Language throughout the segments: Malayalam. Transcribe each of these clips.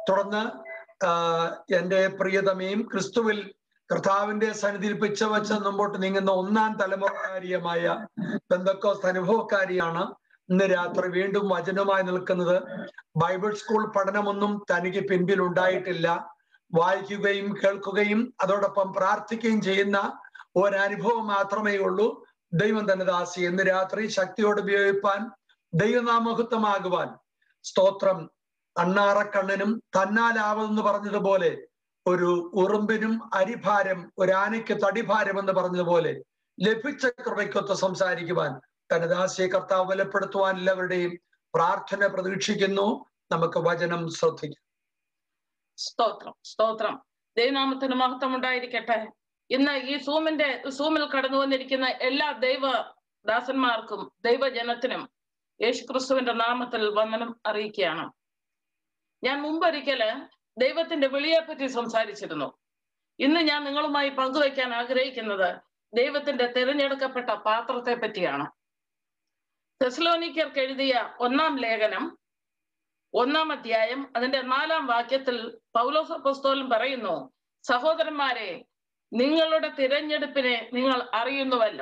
തുടർന്ന് എൻ്റെ പ്രിയതമയും ക്രിസ്തുവിൽ കർത്താവിന്റെ സന്നിധിയിൽ പിച്ചവച്ച് മുമ്പോട്ട് നീങ്ങുന്ന ഒന്നാം തലമുറക്കാരിയുമായ ബന്ധക്കോസ് അനുഭവക്കാരിയാണ് ഇന്ന് രാത്രി വീണ്ടും വചനമായി നിൽക്കുന്നത് ബൈബിൾ സ്കൂൾ പഠനമൊന്നും തനിക്ക് പിൻപിൽ ഉണ്ടായിട്ടില്ല വായിക്കുകയും കേൾക്കുകയും അതോടൊപ്പം പ്രാർത്ഥിക്കുകയും ചെയ്യുന്ന ഒരനുഭവം മാത്രമേ ഉള്ളൂ ദൈവം തന്നെ ദാസി ഇന്ന് രാത്രി ശക്തിയോട് ഉപയോഗിപ്പാൻ ദൈവനാമഹത്വമാകുവാൻ സ്തോത്രം അണ്ണാറക്കണ്ണനും തന്നാലാവെന്ന് പറഞ്ഞതുപോലെ ഒരു ഉറുമ്പിനും അരിഭാരം ഒരു ആനയ്ക്ക് തടിഭാരം എന്ന് പറഞ്ഞതുപോലെ ലഭിച്ച കൃപയ്ക്കൊത്ത് സംസാരിക്കുവാൻ തന്റെ ദാസിയെ കർത്താവ് ബലപ്പെടുത്തുവാൻ എല്ലാവരുടെയും പ്രാർത്ഥന പ്രതീക്ഷിക്കുന്നു നമുക്ക് വചനം ശ്രദ്ധിക്കാം സ്തോത്രം സ്തോത്രം ദൈവനാമത്തിന് മഹത്വം ഉണ്ടായിരിക്കട്ടെ ഇന്ന് ഈ സൂമിന്റെ സൂമിൽ കടന്നു വന്നിരിക്കുന്ന എല്ലാ ദൈവ ദാസന്മാർക്കും ദൈവജനത്തിനും യേശുക്രിസ്തുവിന്റെ നാമത്തിൽ വന്ദനം അറിയിക്കുകയാണ് ഞാൻ മുമ്പൊരിക്കല് ദൈവത്തിന്റെ വിളിയെപ്പറ്റി സംസാരിച്ചിരുന്നു ഇന്ന് ഞാൻ നിങ്ങളുമായി പങ്കുവയ്ക്കാൻ ആഗ്രഹിക്കുന്നത് ദൈവത്തിന്റെ തിരഞ്ഞെടുക്കപ്പെട്ട പാത്രത്തെ പറ്റിയാണ് തെസ്ലോനിക്കർക്ക് എഴുതിയ ഒന്നാം ലേഖനം ഒന്നാം അധ്യായം അതിന്റെ നാലാം വാക്യത്തിൽ പൗലോസ് അപ്പോസ്തോലൻ പറയുന്നു സഹോദരന്മാരെ നിങ്ങളുടെ തിരഞ്ഞെടുപ്പിനെ നിങ്ങൾ അറിയുന്നുവല്ലോ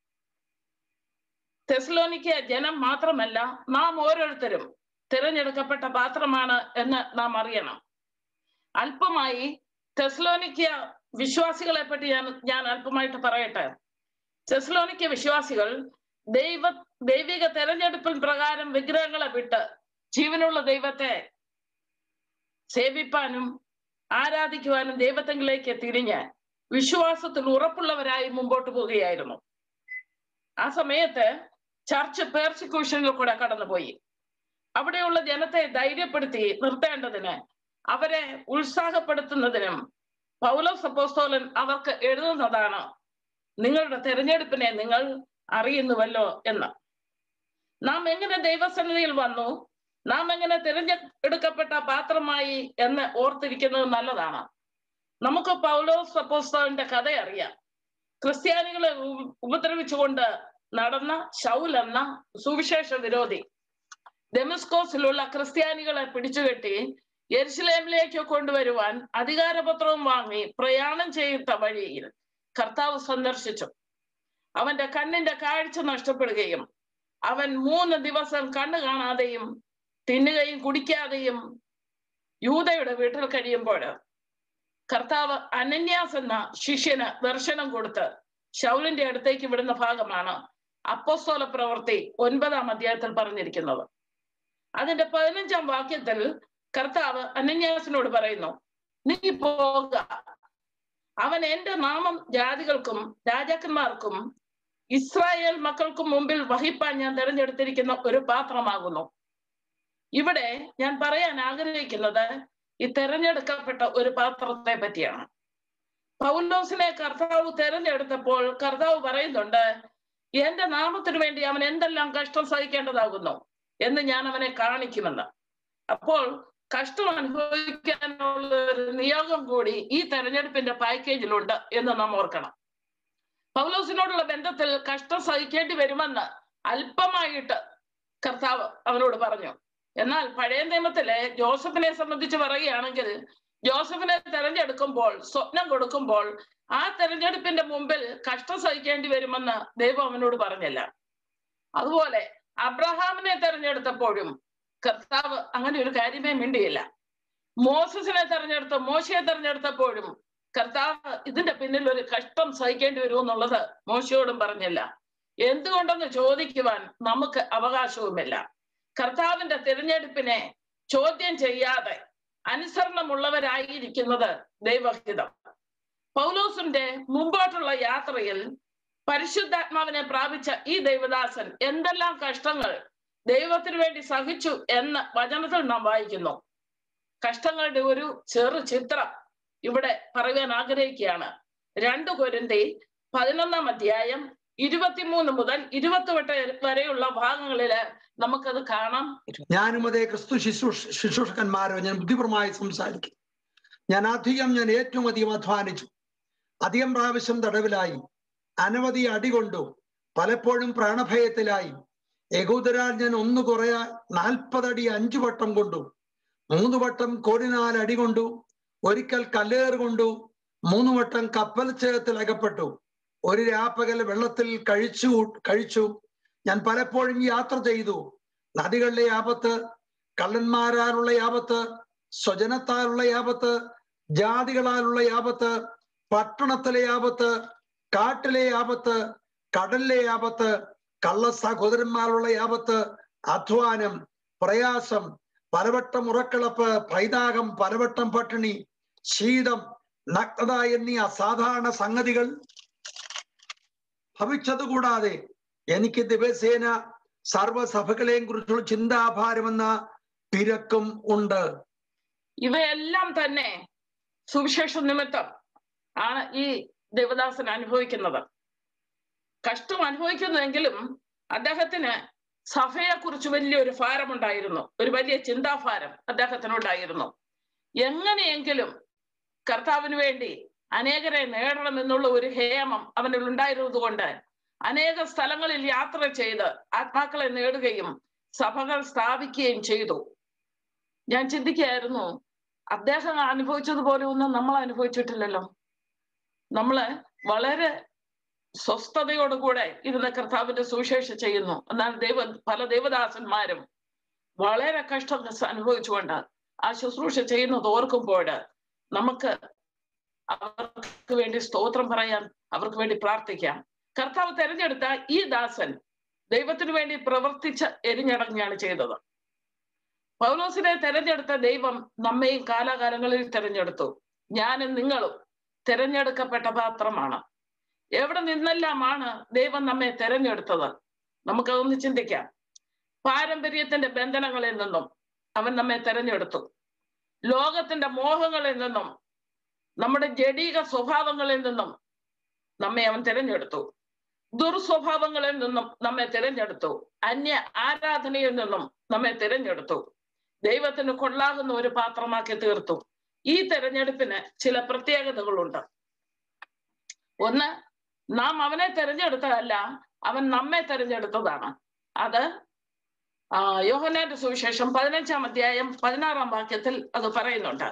തെസ്ലോനിക്ക ജനം മാത്രമല്ല നാം ഓരോരുത്തരും തിരഞ്ഞെടുക്കപ്പെട്ട പാത്രമാണ് എന്ന് നാം അറിയണം അല്പമായി തെസ്ലോനിക്ക വിശ്വാസികളെ പറ്റി ഞാൻ ഞാൻ അല്പമായിട്ട് പറയട്ടെ തെസ്ലോനിക്ക വിശ്വാസികൾ ദൈവ ദൈവിക തെരഞ്ഞെടുപ്പിൻ പ്രകാരം വിഗ്രഹങ്ങളെ വിട്ട് ജീവനുള്ള ദൈവത്തെ സേവിപ്പാനും ആരാധിക്കുവാനും ദൈവത്തെങ്കിലേക്ക് തിരിഞ്ഞ് വിശ്വാസത്തിൽ ഉറപ്പുള്ളവരായി മുമ്പോട്ട് പോവുകയായിരുന്നു ആ സമയത്ത് ചർച്ച് പേർസിക്യൂഷനിൽ കൂടെ കടന്നുപോയി അവിടെയുള്ള ജനത്തെ ധൈര്യപ്പെടുത്തി നിർത്തേണ്ടതിന് അവരെ ഉത്സാഹപ്പെടുത്തുന്നതിനും പൗലോസ് അപ്പോസ്തോലൻ അവർക്ക് എഴുതുന്നതാണ് നിങ്ങളുടെ തെരഞ്ഞെടുപ്പിനെ നിങ്ങൾ അറിയുന്നുവല്ലോ എന്ന് നാം എങ്ങനെ ദൈവസന്നിധിയിൽ വന്നു നാം എങ്ങനെ തിരഞ്ഞെടുക്കപ്പെട്ട പാത്രമായി എന്ന് ഓർത്തിരിക്കുന്നത് നല്ലതാണ് നമുക്ക് പൗലോസ് അപ്പോസ്തോലിന്റെ കഥ അറിയാം ക്രിസ്ത്യാനികളെ ഉപദ്രവിച്ചുകൊണ്ട് നടന്ന ഷൗൽ എന്ന സുവിശേഷ വിരോധി ഡെമിസ്കോസിലുള്ള ക്രിസ്ത്യാനികളെ പിടിച്ചുകെട്ടി യെരുസലേമിലേക്ക് കൊണ്ടുവരുവാൻ അധികാരപത്രവും വാങ്ങി പ്രയാണം ചെയ്ത വഴിയിൽ കർത്താവ് സന്ദർശിച്ചു അവന്റെ കണ്ണിന്റെ കാഴ്ച നഷ്ടപ്പെടുകയും അവൻ മൂന്ന് ദിവസം കണ്ണു കാണാതെയും തിന്നുകയും കുടിക്കാതെയും യൂതയുടെ വീട്ടിൽ കഴിയുമ്പോൾ കർത്താവ് അനന്യാസ് എന്ന ശിഷ്യന് ദർശനം കൊടുത്ത് ശൗലിന്റെ അടുത്തേക്ക് വിടുന്ന ഭാഗമാണ് അപ്പോസ്തോല പ്രവൃത്തി ഒൻപതാം അധ്യായത്തിൽ പറഞ്ഞിരിക്കുന്നത് അതിന്റെ പതിനഞ്ചാം വാക്യത്തിൽ കർത്താവ് അനന്യാസിനോട് പറയുന്നു നീ പോക അവൻ എന്റെ നാമം ജാതികൾക്കും രാജാക്കന്മാർക്കും ഇസ്രായേൽ മക്കൾക്കും മുമ്പിൽ വഹിപ്പാൻ ഞാൻ തിരഞ്ഞെടുത്തിരിക്കുന്ന ഒരു പാത്രമാകുന്നു ഇവിടെ ഞാൻ പറയാൻ ആഗ്രഹിക്കുന്നത് ഈ തെരഞ്ഞെടുക്കപ്പെട്ട ഒരു പാത്രത്തെ പറ്റിയാണ് പൗലോസിനെ കർത്താവ് തെരഞ്ഞെടുത്തപ്പോൾ കർത്താവ് പറയുന്നുണ്ട് എന്റെ നാമത്തിനു വേണ്ടി അവൻ എന്തെല്ലാം കഷ്ടം സഹിക്കേണ്ടതാകുന്നു എന്ന് ഞാൻ അവനെ കാണിക്കുമെന്ന് അപ്പോൾ കഷ്ടം അനുഭവിക്കാനുള്ള ഒരു നിയോഗം കൂടി ഈ തെരഞ്ഞെടുപ്പിന്റെ പാക്കേജിലുണ്ട് എന്ന് നാം ഓർക്കണം പൗലോസിനോടുള്ള ബന്ധത്തിൽ കഷ്ടം സഹിക്കേണ്ടി വരുമെന്ന് അല്പമായിട്ട് കർത്താവ് അവനോട് പറഞ്ഞു എന്നാൽ പഴയ നിയമത്തിലെ ജോസഫിനെ സംബന്ധിച്ച് പറയുകയാണെങ്കിൽ ജോസഫിനെ തെരഞ്ഞെടുക്കുമ്പോൾ സ്വപ്നം കൊടുക്കുമ്പോൾ ആ തെരഞ്ഞെടുപ്പിന്റെ മുമ്പിൽ കഷ്ടം സഹിക്കേണ്ടി വരുമെന്ന് ദൈവം അവനോട് പറഞ്ഞില്ല അതുപോലെ അബ്രഹാമിനെ തെരഞ്ഞെടുത്തപ്പോഴും കർത്താവ് അങ്ങനെ ഒരു കാര്യമേ മിണ്ടിയില്ല മോസസിനെ തെരഞ്ഞെടുത്ത മോശയെ തെരഞ്ഞെടുത്തപ്പോഴും കർത്താവ് ഇതിന്റെ പിന്നിൽ ഒരു കഷ്ടം സഹിക്കേണ്ടി വരുമെന്നുള്ളത് മോശയോടും പറഞ്ഞില്ല എന്തുകൊണ്ടെന്ന് ചോദിക്കുവാൻ നമുക്ക് അവകാശവുമില്ല കർത്താവിന്റെ തിരഞ്ഞെടുപ്പിനെ ചോദ്യം ചെയ്യാതെ അനുസരണമുള്ളവരായിരിക്കുന്നത് ദൈവഹിതം പൗലോസിന്റെ മുമ്പോട്ടുള്ള യാത്രയിൽ പരിശുദ്ധാത്മാവിനെ പ്രാപിച്ച ഈ ദൈവദാസൻ എന്തെല്ലാം കഷ്ടങ്ങൾ ദൈവത്തിനു വേണ്ടി സഹിച്ചു എന്ന് വചനത്തിൽ നാം വായിക്കുന്നു കഷ്ടങ്ങളുടെ ഒരു ചെറു ചിത്രം ഇവിടെ പറയുവാൻ ആഗ്രഹിക്കുകയാണ് രണ്ടു കൊരിന്തി പതിനൊന്നാം അധ്യായം ഇരുപത്തിമൂന്ന് മുതൽ ഇരുപത്തിയെട്ട് വരെയുള്ള ഭാഗങ്ങളില് നമുക്കത് കാണാം ഞാനും അതേ ക്രിസ്തു ശുശ്രൂഷ ശുശ്രൂഷകന്മാരോ ഞാൻ ബുദ്ധിപരമായി സംസാരിക്കും ഞാൻ അധികം ഞാൻ ഏറ്റവും അധികം അധ്വാനിച്ചു അധികം പ്രാവശ്യം തടവിലായി അനവധി അടികൊണ്ടു പലപ്പോഴും പ്രാണഭയത്തിലായി യഹൂദരാൽ ഞാൻ ഒന്ന് കുറയാ നാൽപ്പതടി അഞ്ചു വട്ടം കൊണ്ടു മൂന്ന് വട്ടം കോടിനാൽ അടി കൊണ്ടു ഒരിക്കൽ കല്ലേറ് കൊണ്ടു മൂന്ന് വട്ടം കപ്പൽ ചേത്തിൽ അകപ്പെട്ടു ഒരു രാപ്പകൽ വെള്ളത്തിൽ കഴിച്ചു കഴിച്ചു ഞാൻ പലപ്പോഴും യാത്ര ചെയ്തു നദികളിലെ ആപത്ത് കള്ളന്മാരാലുള്ള ആപത്ത് സ്വജനത്താലുള്ള ആപത്ത് ജാതികളാലുള്ള ആപത്ത് പട്ടണത്തിലെ ആപത്ത് കാട്ടിലെ ആപത്ത് കടലിലെ ആപത്ത് കള്ള സഹോദരന്മാരുള്ള ആപത്ത് അധ്വാനം പ്രയാസം പലവട്ടം ഉറക്കിളപ്പ് പൈതാകം പലവട്ടം പട്ടിണി ശീതം നഗ്നത എന്നീ അസാധാരണ സംഗതികൾ ഭവിച്ചത് കൂടാതെ എനിക്ക് ദിവസേന സർവസഭകളെയും കുറിച്ചുള്ള ചിന്താഭാരമെന്ന തിരക്കും ഉണ്ട് ഇവയെല്ലാം തന്നെ സുവിശേഷ നിമിത്തം ആണ് ഈ ദേവദാസൻ അനുഭവിക്കുന്നത് കഷ്ടം അനുഭവിക്കുന്നുവെങ്കിലും അദ്ദേഹത്തിന് സഭയെക്കുറിച്ച് വലിയൊരു ഭാരമുണ്ടായിരുന്നു ഒരു വലിയ ചിന്താഭാരം അദ്ദേഹത്തിനുണ്ടായിരുന്നു എങ്ങനെയെങ്കിലും കർത്താവിന് വേണ്ടി അനേകരെ നേടണം എന്നുള്ള ഒരു ഹേമം അവനിൽ ഉണ്ടായിരുന്നത് കൊണ്ട് അനേക സ്ഥലങ്ങളിൽ യാത്ര ചെയ്ത് ആത്മാക്കളെ നേടുകയും സഭകൾ സ്ഥാപിക്കുകയും ചെയ്തു ഞാൻ ചിന്തിക്കുകയായിരുന്നു അദ്ദേഹം അനുഭവിച്ചതുപോലെ ഒന്നും നമ്മൾ അനുഭവിച്ചിട്ടില്ലല്ലോ നമ്മള് വളരെ സ്വസ്ഥതയോടുകൂടെ ഇരുന്ന കർത്താവിന്റെ സുവിശേഷം ചെയ്യുന്നു എന്നാൽ ദൈവ പല ദേവദാസന്മാരും വളരെ കഷ്ടം അനുഭവിച്ചുകൊണ്ട് ആ ശുശ്രൂഷ ചെയ്യുന്നത് ഓർക്കുമ്പോൾ നമുക്ക് അവർക്ക് വേണ്ടി സ്തോത്രം പറയാൻ അവർക്ക് വേണ്ടി പ്രാർത്ഥിക്കാം കർത്താവ് തെരഞ്ഞെടുത്ത ഈ ദാസൻ ദൈവത്തിനു വേണ്ടി പ്രവർത്തിച്ച എരിഞ്ഞടങ്ങിയാണ് ചെയ്തത് പൗലോസിനെ തെരഞ്ഞെടുത്ത ദൈവം നമ്മയും കാലാകാലങ്ങളിൽ തെരഞ്ഞെടുത്തു ഞാനും നിങ്ങളും തെരഞ്ഞെടുക്കപ്പെട്ട പാത്രമാണ് എവിടെ നിന്നെല്ലാമാണ് ദൈവം നമ്മെ തെരഞ്ഞെടുത്തത് നമുക്കതൊന്ന് ചിന്തിക്കാം പാരമ്പര്യത്തിന്റെ ബന്ധനങ്ങളിൽ നിന്നും അവൻ നമ്മെ തെരഞ്ഞെടുത്തു ലോകത്തിന്റെ മോഹങ്ങളിൽ നിന്നും നമ്മുടെ ജഡീക സ്വഭാവങ്ങളിൽ നിന്നും നമ്മെ അവൻ തിരഞ്ഞെടുത്തു ദുർസ്വഭാവങ്ങളിൽ നിന്നും നമ്മെ തിരഞ്ഞെടുത്തു അന്യ ആരാധനയിൽ നിന്നും നമ്മെ തിരഞ്ഞെടുത്തു ദൈവത്തിന് കൊള്ളാകുന്ന ഒരു പാത്രമാക്കി തീർത്തു ഈ തെരഞ്ഞെടുപ്പിന് ചില പ്രത്യേകതകളുണ്ട് ഒന്ന് നാം അവനെ തെരഞ്ഞെടുത്തതല്ല അവൻ നമ്മെ തെരഞ്ഞെടുത്തതാണ് അത് ആ യോഹനാന്റെ സുവിശേഷം പതിനഞ്ചാം അധ്യായം പതിനാറാം വാക്യത്തിൽ അത് പറയുന്നുണ്ട്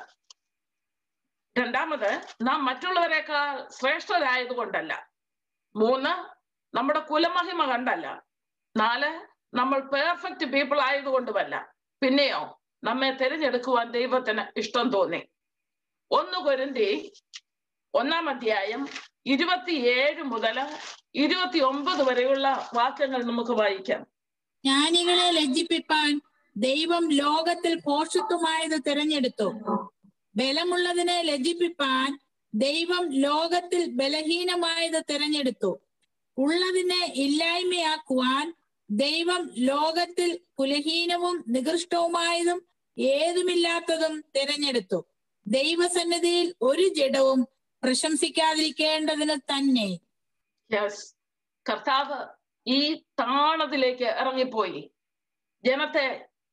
രണ്ടാമത് നാം മറ്റുള്ളവരെക്കാൾ ശ്രേഷ്ഠരായത് കൊണ്ടല്ല മൂന്ന് നമ്മുടെ കുലമഹിമ കണ്ടല്ല നാല് നമ്മൾ പെർഫെക്റ്റ് പീപ്പിൾ ആയതുകൊണ്ടുമല്ല പിന്നെയോ നമ്മെ തിരഞ്ഞെടുക്കുവാൻ ദൈവത്തിന് ഇഷ്ടം തോന്നി ഒന്ന് കൊരിന്തി ഒന്നാം അധ്യായം ഇരുപത്തിയേഴ് മുതൽ ഇരുപത്തി ഒമ്പത് വരെയുള്ള വാക്യങ്ങൾ നമുക്ക് വായിക്കാം ജ്ഞാനികളെ ലജ്ജിപ്പിപ്പാൻ ദൈവം ലോകത്തിൽ പോഷത്വമായത് തിരഞ്ഞെടുത്തു ബലമുള്ളതിനെ ലജ്ജിപ്പിപ്പാൻ ദൈവം ലോകത്തിൽ ബലഹീനമായത് തിരഞ്ഞെടുത്തു ഉള്ളതിനെ ഇല്ലായ്മയാക്കുവാൻ ദൈവം ലോകത്തിൽ കുലഹീനവും നികൃഷ്ടവുമായതും ഏതുമില്ലാത്തതും തിരഞ്ഞെടുത്തു ദൈവസന്നിധിയിൽ ഒരു ജഡവും പ്രശംസിക്കാതിരിക്കേണ്ടതിന് തന്നെ യെസ് കർത്താവ് ഈ താണതിലേക്ക് ഇറങ്ങിപ്പോയി ജനത്തെ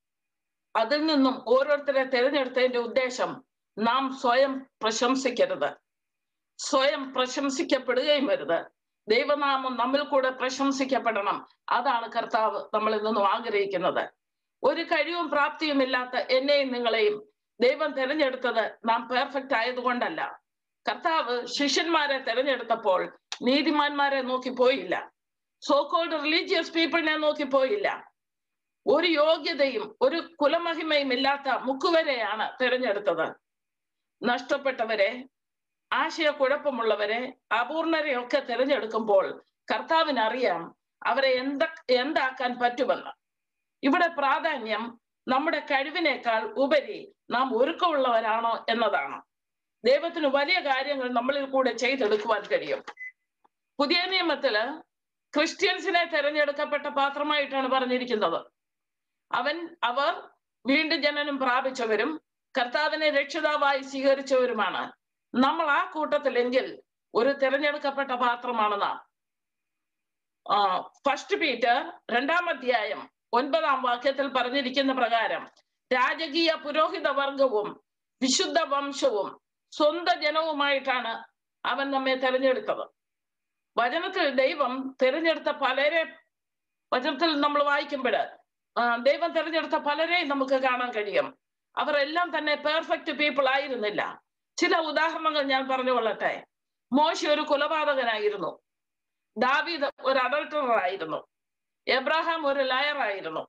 അതിൽ നിന്നും ഓരോരുത്തരെ തിരഞ്ഞെടുത്തതിന്റെ ഉദ്ദേശം നാം സ്വയം പ്രശംസിക്കരുത് സ്വയം പ്രശംസിക്കപ്പെടുകയും വരുത് ദൈവനാമം നമ്മിൽ കൂടെ പ്രശംസിക്കപ്പെടണം അതാണ് കർത്താവ് നമ്മളിൽ നിന്നും ആഗ്രഹിക്കുന്നത് ഒരു കഴിവും പ്രാപ്തിയും ഇല്ലാത്ത എന്നെയും നിങ്ങളെയും ദൈവം തിരഞ്ഞെടുത്തത് നാം പെർഫെക്റ്റ് ആയതുകൊണ്ടല്ല കർത്താവ് ശിഷ്യന്മാരെ തിരഞ്ഞെടുത്തപ്പോൾ നീതിമാന്മാരെ നോക്കി പോയില്ല സോക്കോൾഡ് റിലീജിയസ് പീപ്പിളിനെ നോക്കി പോയില്ല ഒരു യോഗ്യതയും ഒരു കുലമഹിമയും ഇല്ലാത്ത മുക്കുവരെയാണ് തിരഞ്ഞെടുത്തത് നഷ്ടപ്പെട്ടവരെ ആശയക്കുഴപ്പമുള്ളവരെ അപൂർണരെയൊക്കെ തിരഞ്ഞെടുക്കുമ്പോൾ കർത്താവിന് അറിയാം അവരെ എന്ത എന്താക്കാൻ പറ്റുമെന്ന് ഇവിടെ പ്രാധാന്യം നമ്മുടെ കഴിവിനേക്കാൾ ഉപരി നാം ഒരുക്കമുള്ളവരാണോ എന്നതാണ് ദൈവത്തിന് വലിയ കാര്യങ്ങൾ നമ്മളിൽ കൂടെ ചെയ്തെടുക്കുവാൻ കഴിയും പുതിയ നിയമത്തില് ക്രിസ്ത്യൻസിനെ തെരഞ്ഞെടുക്കപ്പെട്ട പാത്രമായിട്ടാണ് പറഞ്ഞിരിക്കുന്നത് അവൻ അവർ വീണ്ടും ജനനം പ്രാപിച്ചവരും കർത്താവിനെ രക്ഷിതാവായി സ്വീകരിച്ചവരുമാണ് നമ്മൾ ആ കൂട്ടത്തിലെങ്കിൽ ഒരു തിരഞ്ഞെടുക്കപ്പെട്ട പാത്രമാണ് നാം ഫസ്റ്റ് പീറ്റർ രണ്ടാം അധ്യായം ഒൻപതാം വാക്യത്തിൽ പറഞ്ഞിരിക്കുന്ന പ്രകാരം രാജകീയ പുരോഹിത വർഗവും വിശുദ്ധ വംശവും സ്വന്തം ജനവുമായിട്ടാണ് അവൻ നമ്മെ തെരഞ്ഞെടുത്തത് വചനത്തിൽ ദൈവം തിരഞ്ഞെടുത്ത പലരെ വചനത്തിൽ നമ്മൾ വായിക്കുമ്പോൾ ദൈവം തിരഞ്ഞെടുത്ത പലരെയും നമുക്ക് കാണാൻ കഴിയും അവരെല്ലാം തന്നെ പെർഫെക്റ്റ് പീപ്പിൾ ആയിരുന്നില്ല ചില ഉദാഹരണങ്ങൾ ഞാൻ പറഞ്ഞു കൊള്ളട്ടെ മോശ ഒരു കൊലപാതകനായിരുന്നു ദാവീദ് ഒരു അഡൾട്ടറർ ആയിരുന്നു എബ്രഹാം ഒരു ലയർ ആയിരുന്നു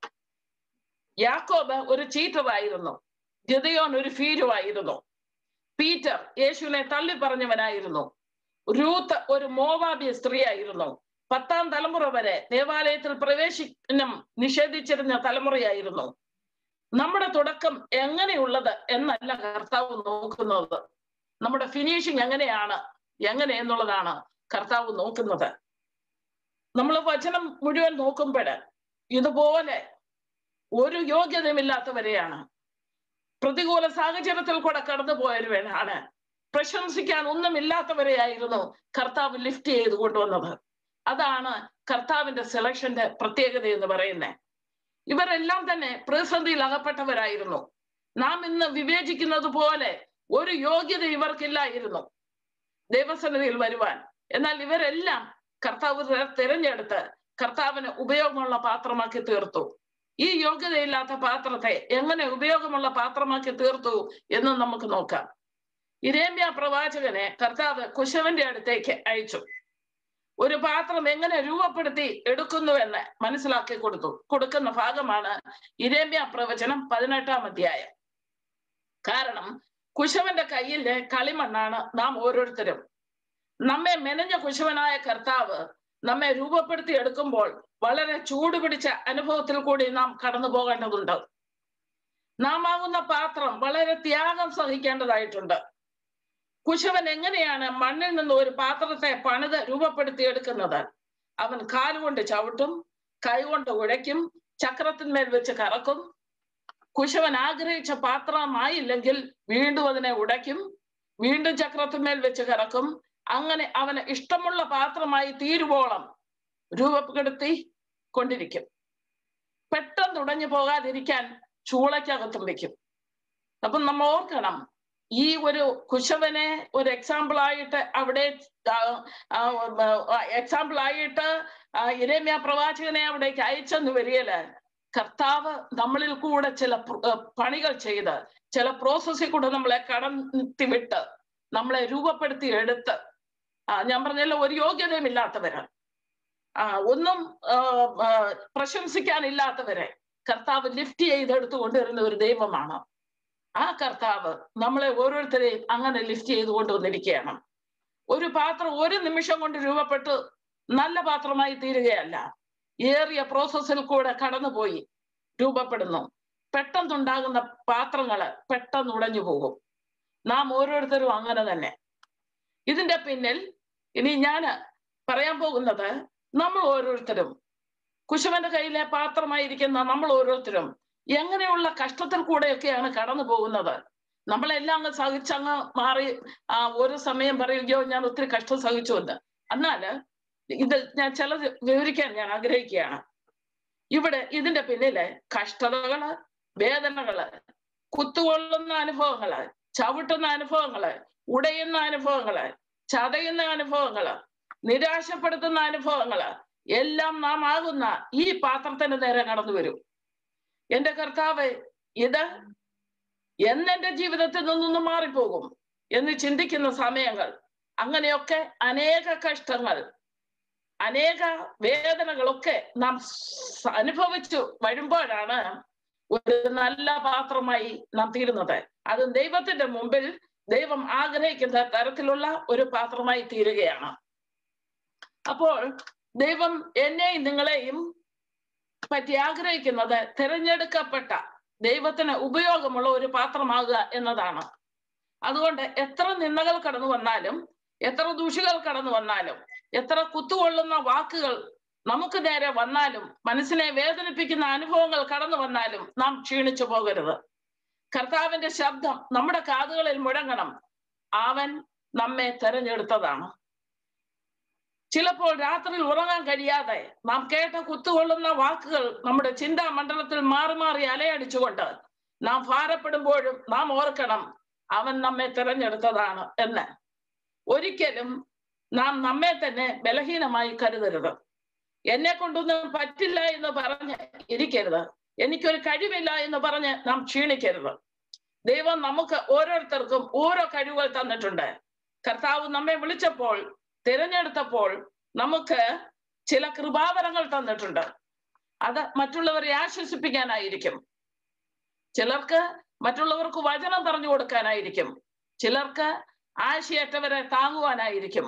യാക്കോബ് ഒരു ചീറ്റർ ആയിരുന്നു ഗിദയോൻ ഒരു ഫീരുവായിരുന്നു പീറ്റർ യേശുവിനെ തള്ളി പറഞ്ഞവനായിരുന്നു രൂത്ത് ഒരു മോവാബിയ സ്ത്രീയായിരുന്നു പത്താം തലമുറ വരെ ദേവാലയത്തിൽ പ്രവേശനം നിഷേധിച്ചിരുന്ന തലമുറയായിരുന്നു നമ്മുടെ തുടക്കം എങ്ങനെയുള്ളത് എന്നല്ല കർത്താവ് നോക്കുന്നത് നമ്മുടെ ഫിനിഷിങ് എങ്ങനെയാണ് എങ്ങനെ എന്നുള്ളതാണ് കർത്താവ് നോക്കുന്നത് നമ്മൾ വചനം മുഴുവൻ നോക്കുമ്പോൾ ഇതുപോലെ ഒരു യോഗ്യതയുമില്ലാത്തവരെയാണ് പ്രതികൂല സാഹചര്യത്തിൽ കൂടെ കടന്നു പോയവരാണ് പ്രശംസിക്കാൻ ഒന്നുമില്ലാത്തവരെയായിരുന്നു കർത്താവ് ലിഫ്റ്റ് ചെയ്ത് കൊണ്ടുവന്നത് അതാണ് കർത്താവിന്റെ സെലക്ഷന്റെ പ്രത്യേകത എന്ന് പറയുന്നത് ഇവരെല്ലാം തന്നെ പ്രതിസന്ധിയിൽ അകപ്പെട്ടവരായിരുന്നു നാം ഇന്ന് വിവേചിക്കുന്നത് പോലെ ഒരു യോഗ്യത ഇവർക്കില്ലായിരുന്നു ദൈവസന്നിധിയിൽ വരുവാൻ എന്നാൽ ഇവരെല്ലാം കർത്താവ് തിരഞ്ഞെടുത്ത് കർത്താവിന് ഉപയോഗമുള്ള പാത്രമാക്കി തീർത്തു ഈ യോഗ്യതയില്ലാത്ത പാത്രത്തെ എങ്ങനെ ഉപയോഗമുള്ള പാത്രമാക്കി തീർത്തു എന്ന് നമുക്ക് നോക്കാം ഇരേമ്യ പ്രവാചകനെ കർത്താവ് കുശവന്റെ അടുത്തേക്ക് അയച്ചു ഒരു പാത്രം എങ്ങനെ രൂപപ്പെടുത്തി എടുക്കുന്നുവെന്ന് മനസ്സിലാക്കി കൊടുത്തു കൊടുക്കുന്ന ഭാഗമാണ് ഇരേമ്യ പ്രവചനം പതിനെട്ടാം അധ്യായം കാരണം കുശവന്റെ കയ്യിലെ കളിമണ്ണാണ് നാം ഓരോരുത്തരും നമ്മെ മെനഞ്ഞ കുശവനായ കർത്താവ് നമ്മെ രൂപപ്പെടുത്തി എടുക്കുമ്പോൾ വളരെ ചൂട് പിടിച്ച അനുഭവത്തിൽ കൂടി നാം കടന്നു പോകേണ്ടതുണ്ട് നാം ആകുന്ന പാത്രം വളരെ ത്യാഗം സഹിക്കേണ്ടതായിട്ടുണ്ട് കുശവൻ എങ്ങനെയാണ് മണ്ണിൽ നിന്ന് ഒരു പാത്രത്തെ പണിത് രൂപപ്പെടുത്തി എടുക്കുന്നത് അവൻ കാലുകൊണ്ട് ചവിട്ടും കൈകൊണ്ട് ഉഴയ്ക്കും ചക്രത്തിന്മേൽ വെച്ച് കറക്കും കുശവൻ ആഗ്രഹിച്ച പാത്രമായില്ലെങ്കിൽ വീണ്ടും അതിനെ ഉടയ്ക്കും വീണ്ടും ചക്രത്തിന്മേൽ വെച്ച് കറക്കും അങ്ങനെ അവന് ഇഷ്ടമുള്ള പാത്രമായി തീരുവോളം രൂപപ്പെടുത്തി കൊണ്ടിരിക്കും പെട്ടെന്ന് ഉടഞ്ഞു പോകാതിരിക്കാൻ ചൂളയ്ക്കകത്തും വെക്കും അപ്പം നമ്മൾ ഓർക്കണം ഈ ഒരു കുശവനെ ഒരു എക്സാമ്പിൾ ആയിട്ട് അവിടെ എക്സാമ്പിൾ ആയിട്ട് ഇരമ്യ പ്രവാചകനെ അവിടേക്ക് അയച്ചെന്ന് വരികയില് കർത്താവ് നമ്മളിൽ കൂടെ ചില പണികൾ ചെയ്ത് ചില പ്രോസസ്സിൽ കൂടെ നമ്മളെ കടത്തി വിട്ട് നമ്മളെ രൂപപ്പെടുത്തി എടുത്ത് ഞാൻ പറഞ്ഞല്ലോ ഒരു യോഗ്യതയും ഇല്ലാത്തവര് ആ ഒന്നും പ്രശംസിക്കാനില്ലാത്തവരെ കർത്താവ് ലിഫ്റ്റ് ചെയ്തെടുത്തു കൊണ്ടുവരുന്ന ഒരു ദൈവമാണ് ആ കർത്താവ് നമ്മളെ ഓരോരുത്തരെയും അങ്ങനെ ലിഫ്റ്റ് ചെയ്ത് കൊണ്ടുവന്നിരിക്കുകയാണ് ഒരു പാത്രം ഒരു നിമിഷം കൊണ്ട് രൂപപ്പെട്ട് നല്ല പാത്രമായി തീരുകയല്ല ഏറിയ പ്രോസസ്സിൽ കൂടെ കടന്നുപോയി രൂപപ്പെടുന്നു പെട്ടെന്നുണ്ടാകുന്ന പാത്രങ്ങള് പെട്ടെന്ന് ഉടഞ്ഞു പോകും നാം ഓരോരുത്തരും അങ്ങനെ തന്നെ ഇതിന്റെ പിന്നിൽ ഇനി ഞാൻ പറയാൻ പോകുന്നത് നമ്മൾ ഓരോരുത്തരും കുശവന്റെ കയ്യിലെ പാത്രമായിരിക്കുന്ന നമ്മൾ ഓരോരുത്തരും എങ്ങനെയുള്ള കഷ്ടത്തിൽ കൂടെയൊക്കെയാണ് കടന്നു പോകുന്നത് നമ്മളെല്ലാം അങ്ങ് സഹിച്ചങ്ങ് മാറി ആ ഒരു സമയം പറയുകയോ ഞാൻ ഒത്തിരി കഷ്ടം സഹിച്ചു എന്ന് എന്നാല് ഇത് ഞാൻ ചിലത് വിവരിക്കാൻ ഞാൻ ആഗ്രഹിക്കുകയാണ് ഇവിടെ ഇതിന്റെ പിന്നിലെ കഷ്ടതകള് വേദനകള് കുത്തുകൊള്ളുന്ന അനുഭവങ്ങള് ചവിട്ടുന്ന അനുഭവങ്ങള് ഉടയുന്ന അനുഭവങ്ങള് ചതയുന്ന അനുഭവങ്ങള് നിരാശപ്പെടുത്തുന്ന അനുഭവങ്ങള് എല്ലാം നാം ആകുന്ന ഈ പാത്രത്തിന് നേരെ കടന്നു വരും എന്റെ കർത്താവ് ഇത് എന്നെന്റെ ജീവിതത്തിൽ നിന്നൊന്നും മാറിപ്പോകും എന്ന് ചിന്തിക്കുന്ന സമയങ്ങൾ അങ്ങനെയൊക്കെ അനേക കഷ്ടങ്ങൾ അനേക വേദനകളൊക്കെ നാം അനുഭവിച്ചു വരുമ്പോഴാണ് ഒരു നല്ല പാത്രമായി നാം തീരുന്നത് അത് ദൈവത്തിന്റെ മുമ്പിൽ ദൈവം ആഗ്രഹിക്കുന്ന തരത്തിലുള്ള ഒരു പാത്രമായി തീരുകയാണ് അപ്പോൾ ദൈവം എന്നെയും നിങ്ങളെയും പറ്റി ആഗ്രഹിക്കുന്നത് തിരഞ്ഞെടുക്കപ്പെട്ട ദൈവത്തിന് ഉപയോഗമുള്ള ഒരു പാത്രമാകുക എന്നതാണ് അതുകൊണ്ട് എത്ര നിന്ദകൾ കടന്നു വന്നാലും എത്ര ദൂഷികൾ കടന്നു വന്നാലും എത്ര കുത്തുകൊള്ളുന്ന വാക്കുകൾ നമുക്ക് നേരെ വന്നാലും മനസ്സിനെ വേദനിപ്പിക്കുന്ന അനുഭവങ്ങൾ കടന്നു വന്നാലും നാം ക്ഷീണിച്ചു പോകരുത് കർത്താവിന്റെ ശബ്ദം നമ്മുടെ കാതുകളിൽ മുഴങ്ങണം അവൻ നമ്മെ തെരഞ്ഞെടുത്തതാണ് ചിലപ്പോൾ രാത്രിയിൽ ഉറങ്ങാൻ കഴിയാതെ നാം കേട്ട കുത്തുകൊള്ളുന്ന വാക്കുകൾ നമ്മുടെ ചിന്താ മണ്ഡലത്തിൽ മാറി മാറി അലയടിച്ചുകൊണ്ട് നാം ഭാരപ്പെടുമ്പോഴും നാം ഓർക്കണം അവൻ നമ്മെ തിരഞ്ഞെടുത്തതാണ് എന്ന് ഒരിക്കലും നാം നമ്മെ തന്നെ ബലഹീനമായി കരുതരുത് എന്നെ കൊണ്ടൊന്നും പറ്റില്ല എന്ന് പറഞ്ഞ് ഇരിക്കരുത് എനിക്കൊരു കഴിവില്ല എന്ന് പറഞ്ഞ് നാം ക്ഷീണിക്കരുത് ദൈവം നമുക്ക് ഓരോരുത്തർക്കും ഓരോ കഴിവുകൾ തന്നിട്ടുണ്ട് കർത്താവ് നമ്മെ വിളിച്ചപ്പോൾ തിരഞ്ഞെടുത്തപ്പോൾ നമുക്ക് ചില കൃപാവരങ്ങൾ തന്നിട്ടുണ്ട് അത് മറ്റുള്ളവരെ ആശ്വസിപ്പിക്കാനായിരിക്കും ചിലർക്ക് മറ്റുള്ളവർക്ക് വചനം പറഞ്ഞു കൊടുക്കാനായിരിക്കും ചിലർക്ക് ആശയറ്റവരെ താങ്ങുവാനായിരിക്കും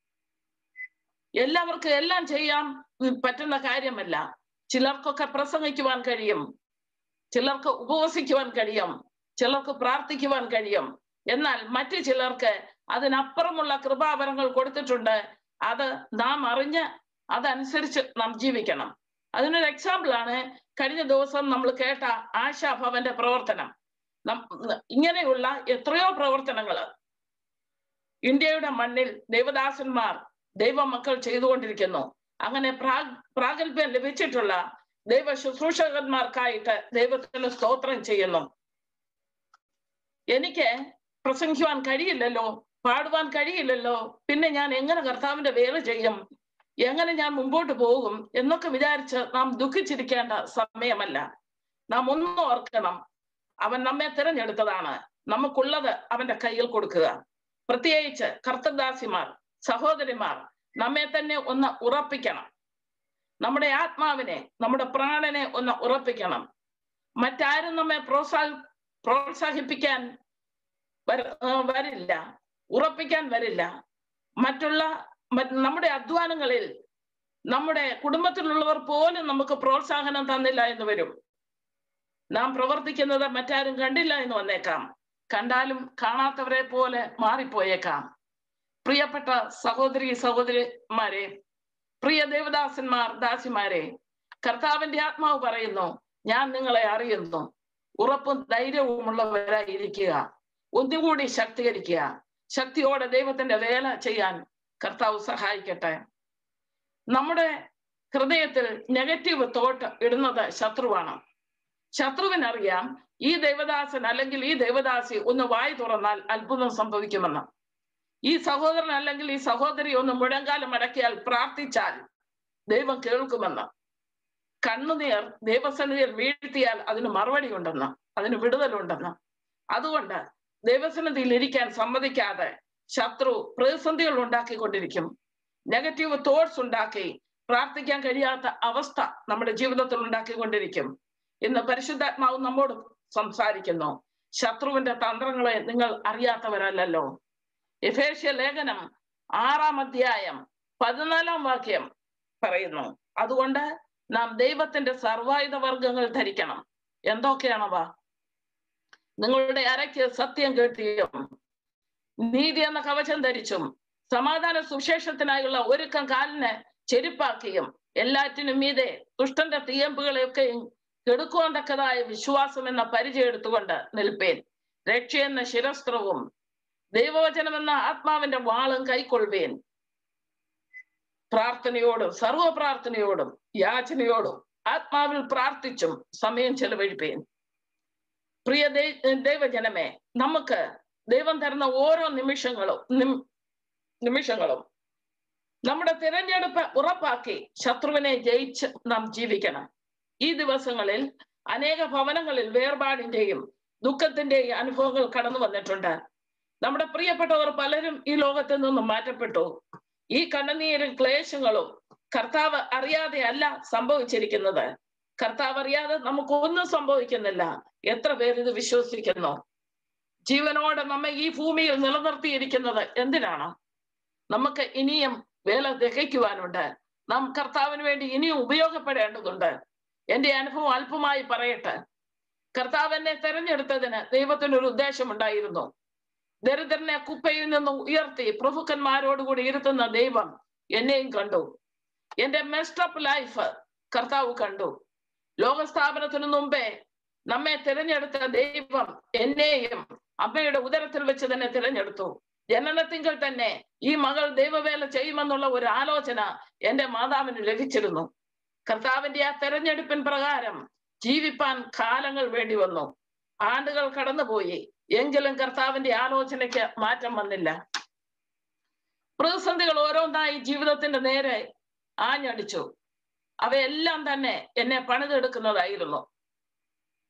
എല്ലാവർക്കും എല്ലാം ചെയ്യാൻ പറ്റുന്ന കാര്യമല്ല ചിലർക്കൊക്കെ പ്രസംഗിക്കുവാൻ കഴിയും ചിലർക്ക് ഉപവസിക്കുവാൻ കഴിയും ചിലർക്ക് പ്രാർത്ഥിക്കുവാൻ കഴിയും എന്നാൽ മറ്റു ചിലർക്ക് അതിനപ്പുറമുള്ള കൃപാവരങ്ങൾ കൊടുത്തിട്ടുണ്ട് അത് നാം അറിഞ്ഞ് അതനുസരിച്ച് നാം ജീവിക്കണം അതിനൊരു എക്സാമ്പിൾ ആണ് കഴിഞ്ഞ ദിവസം നമ്മൾ കേട്ട ആശാഭവന്റെ പ്രവർത്തനം ഇങ്ങനെയുള്ള എത്രയോ പ്രവർത്തനങ്ങൾ ഇന്ത്യയുടെ മണ്ണിൽ ദേവദാസന്മാർ ദൈവമക്കൾ ചെയ്തുകൊണ്ടിരിക്കുന്നു അങ്ങനെ പ്രാ പ്രാഗൽഭ്യം ലഭിച്ചിട്ടുള്ള ദൈവ ശുശ്രൂഷകന്മാർക്കായിട്ട് ദൈവത്തിന് സ്തോത്രം ചെയ്യുന്നു എനിക്ക് പ്രസംഗിക്കുവാൻ കഴിയില്ലല്ലോ പാടുവാൻ കഴിയില്ലല്ലോ പിന്നെ ഞാൻ എങ്ങനെ കർത്താവിന്റെ വേല ചെയ്യും എങ്ങനെ ഞാൻ മുമ്പോട്ട് പോകും എന്നൊക്കെ വിചാരിച്ച് നാം ദുഃഖിച്ചിരിക്കേണ്ട സമയമല്ല നാം ഒന്നും ഓർക്കണം അവൻ നമ്മെ തിരഞ്ഞെടുത്തതാണ് നമുക്കുള്ളത് അവന്റെ കയ്യിൽ കൊടുക്കുക പ്രത്യേകിച്ച് കർത്തദാസിമാർ സഹോദരിമാർ നമ്മെ തന്നെ ഒന്ന് ഉറപ്പിക്കണം നമ്മുടെ ആത്മാവിനെ നമ്മുടെ പ്രാണനെ ഒന്ന് ഉറപ്പിക്കണം മറ്റാരും നമ്മെ പ്രോത്സാഹ പ്രോത്സാഹിപ്പിക്കാൻ വരില്ല ഉറപ്പിക്കാൻ വരില്ല മറ്റുള്ള നമ്മുടെ അധ്വാനങ്ങളിൽ നമ്മുടെ കുടുംബത്തിലുള്ളവർ പോലും നമുക്ക് പ്രോത്സാഹനം തന്നില്ല എന്ന് വരും നാം പ്രവർത്തിക്കുന്നത് മറ്റാരും കണ്ടില്ല എന്ന് വന്നേക്കാം കണ്ടാലും കാണാത്തവരെ പോലെ മാറിപ്പോയേക്കാം പ്രിയപ്പെട്ട സഹോദരി സഹോദരിമാരെ പ്രിയ ദേവദാസന്മാർ ദാസിമാരെ കർത്താവിന്റെ ആത്മാവ് പറയുന്നു ഞാൻ നിങ്ങളെ അറിയുന്നു ഉറപ്പും ധൈര്യവുമുള്ളവരായിരിക്കുക ഒന്നുകൂടി ശക്തീകരിക്കുക ശക്തിയോടെ ദൈവത്തിന്റെ വേല ചെയ്യാൻ കർത്താവ് സഹായിക്കട്ടെ നമ്മുടെ ഹൃദയത്തിൽ നെഗറ്റീവ് തോട്ട് ഇടുന്നത് ശത്രുവാണ് ശത്രുവിനറിയാം ഈ ദേവദാസൻ അല്ലെങ്കിൽ ഈ ദേവദാസി ഒന്ന് വായി തുറന്നാൽ അത്ഭുതം സംഭവിക്കുമെന്ന് ഈ സഹോദരൻ അല്ലെങ്കിൽ ഈ സഹോദരി ഒന്ന് മുഴങ്കാലം അടക്കിയാൽ പ്രാർത്ഥിച്ചാൽ ദൈവം കേൾക്കുമെന്ന് കണ്ണുനീർ ദൈവസന്നിധിയിൽ വീഴ്ത്തിയാൽ അതിന് മറുപടി ഉണ്ടെന്ന് അതിന് വിടുതലുണ്ടെന്ന് അതുകൊണ്ട് ദൈവസന്നിധിയിൽ ഇരിക്കാൻ സമ്മതിക്കാതെ ശത്രു പ്രതിസന്ധികൾ ഉണ്ടാക്കിക്കൊണ്ടിരിക്കും നെഗറ്റീവ് തോട്ട്സ് ഉണ്ടാക്കി പ്രാർത്ഥിക്കാൻ കഴിയാത്ത അവസ്ഥ നമ്മുടെ ജീവിതത്തിൽ ഉണ്ടാക്കിക്കൊണ്ടിരിക്കും ഇന്ന് പരിശുദ്ധാത്മാവ് നമ്മോട് സംസാരിക്കുന്നു ശത്രുവിന്റെ തന്ത്രങ്ങളെ നിങ്ങൾ അറിയാത്തവരല്ലല്ലോ എഫേഷ്യ ലേഖനം ആറാം അധ്യായം പതിനാലാം വാക്യം പറയുന്നു അതുകൊണ്ട് നാം ദൈവത്തിന്റെ സർവായുധ വർഗങ്ങൾ ധരിക്കണം എന്തൊക്കെയാണവ നിങ്ങളുടെ അരയ്ക്ക് സത്യം കേട്ടിയും നീതി എന്ന കവചം ധരിച്ചും സമാധാന സുശേഷത്തിനായുള്ള ഒരുക്കം കാലിന് ചെരുപ്പാക്കിയും എല്ലാറ്റിനും മീതെ ദുഷ്ടന്റെ തീയമ്പുകളെയൊക്കെയും കെടുക്കുവാൻ തക്കതായ വിശ്വാസം എന്ന പരിചയം എടുത്തുകൊണ്ട് നിൽപ്പേൻ രക്ഷ എന്ന ശിരസ്ത്രവും ദൈവവചനം എന്ന ആത്മാവിന്റെ വാളും കൈക്കൊള്ളുവേൻ പ്രാർത്ഥനയോടും സർവ പ്രാർത്ഥനയോടും യാചനയോടും ആത്മാവിൽ പ്രാർത്ഥിച്ചും സമയം ചെലവഴിപ്പേൻ പ്രിയ ദൈവജനമേ നമുക്ക് ദൈവം തരുന്ന ഓരോ നിമിഷങ്ങളും നിമിഷങ്ങളും നമ്മുടെ തിരഞ്ഞെടുപ്പ് ഉറപ്പാക്കി ശത്രുവിനെ ജയിച്ച് നാം ജീവിക്കണം ഈ ദിവസങ്ങളിൽ അനേക ഭവനങ്ങളിൽ വേർപാടിന്റെയും ദുഃഖത്തിന്റെയും അനുഭവങ്ങൾ കടന്നു വന്നിട്ടുണ്ട് നമ്മുടെ പ്രിയപ്പെട്ടവർ പലരും ഈ ലോകത്ത് നിന്നും മാറ്റപ്പെട്ടു ഈ കണ്ണുനീരും ക്ലേശങ്ങളും കർത്താവ് അറിയാതെ അല്ല സംഭവിച്ചിരിക്കുന്നത് കർത്താവ് അറിയാതെ നമുക്കൊന്നും സംഭവിക്കുന്നില്ല എത്ര പേര് ഇത് വിശ്വസിക്കുന്നു ജീവനോടെ നമ്മെ ഈ ഭൂമിയിൽ നിലനിർത്തിയിരിക്കുന്നത് എന്തിനാണ് നമുക്ക് ഇനിയും വേല തികയ്ക്കുവാനുണ്ട് നാം കർത്താവിന് വേണ്ടി ഇനിയും ഉപയോഗപ്പെടേണ്ടതുണ്ട് എന്റെ അനുഭവം അല്പമായി പറയട്ടെ കർത്താവ് എന്നെ തെരഞ്ഞെടുത്തതിന് ദൈവത്തിനൊരു ഉദ്ദേശമുണ്ടായിരുന്നു ദരിദ്രനെ കുപ്പയിൽ നിന്ന് ഉയർത്തി പ്രഭുക്കന്മാരോടുകൂടി ഇരുത്തുന്ന ദൈവം എന്നെയും കണ്ടു എന്റെ മെസ്റ്റപ്പ് ലൈഫ് കർത്താവ് കണ്ടു ലോകസ്ഥാപനത്തിനു മുമ്പേ നമ്മെ തിരഞ്ഞെടുത്ത ദൈവം എന്നെയും അമ്മയുടെ ഉദരത്തിൽ വെച്ച് തന്നെ തിരഞ്ഞെടുത്തു ജനനത്തിങ്കൽ തന്നെ ഈ മകൾ ദൈവവേല ചെയ്യുമെന്നുള്ള ഒരു ആലോചന എന്റെ മാതാവിന് ലഭിച്ചിരുന്നു കർത്താവിന്റെ ആ തെരഞ്ഞെടുപ്പിൻ പ്രകാരം ജീവിപ്പാൻ കാലങ്ങൾ വേണ്ടി വന്നു ആണ്ടുകൾ കടന്നുപോയി എങ്കിലും കർത്താവിന്റെ ആലോചനയ്ക്ക് മാറ്റം വന്നില്ല പ്രതിസന്ധികൾ ഓരോന്നായി ജീവിതത്തിന്റെ നേരെ ആഞ്ഞടിച്ചു അവയെല്ലാം തന്നെ എന്നെ പണിതെടുക്കുന്നതായിരുന്നു